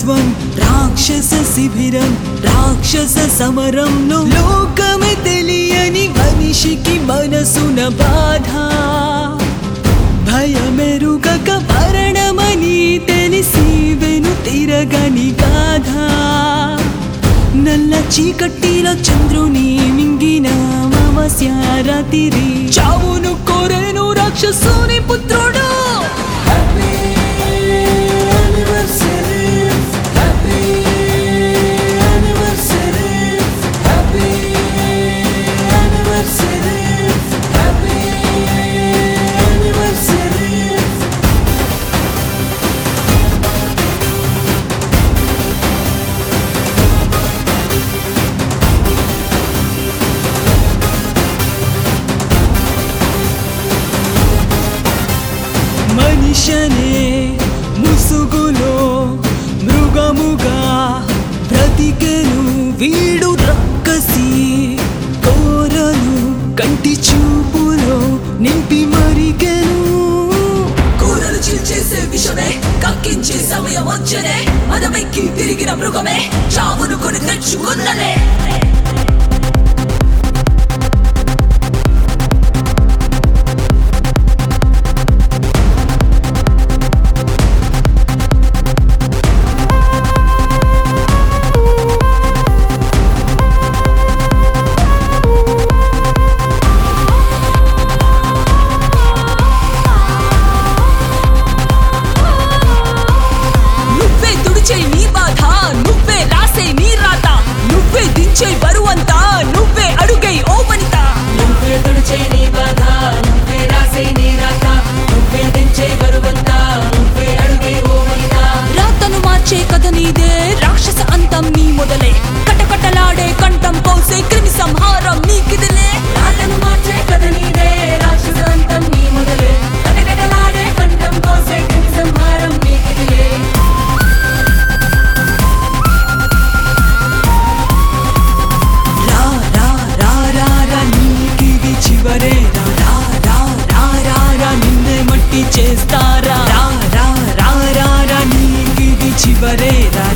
విశ్వం రాక్షస శిబిరం రాక్షస సమరంలో లోకమే తెలియని మనిషికి మనసున బాధ భయమెరుగక మరణమని తెలిసి వెను తిరగని గాథ నల్ల చీకట్టిలో చంద్రుని మింగిన అమావాస్య రాత్రి చావును కోరేను రాక్షసుని పుత్రుడు మనిషనే ముసుగులో మృగముగా బ్రతికెను వీడు రక్కసి కోరలు కంటి చూపులో నింపి మరిగెను కూరలు చీల్చేసే విషమే కక్కించే సమయం వచ్చనే మదమెక్కి తిరిగిన మృగమే చావును కొని తెచ్చుకున్నలే నువ్వే తుడిచే నీ బాధ నువ్వే రాసే నీ రాత నువ్వే దించే బరువంతా నువ్వే అడుగై ఓ వనిత నువ్వే తుడిచే నీ బాధ నువ్వే రాసే నీ రాత నువ్వే దించే బరువంతా నువ్వే అడుగే ఓ వనిత రాతను మార్చే కథ నీదే రాక్షస అంతం నీ మొదలే కటకటలాడే కంఠం కోసే క్రిమి సంహారం నీకిదిలే రాతను మార్చే కథ నీదే రాక్షసాంతం నీ మొదలే కటకటలాడే కంఠం కోసే క్రిమి సంహారం నీకిదిలే రా రా రా రా రా నీకిది చివరే రా రా రా రా రా రా నిన్నే మట్టి చేస్తారా రా రా రా రా రా నీకిది చివరే రా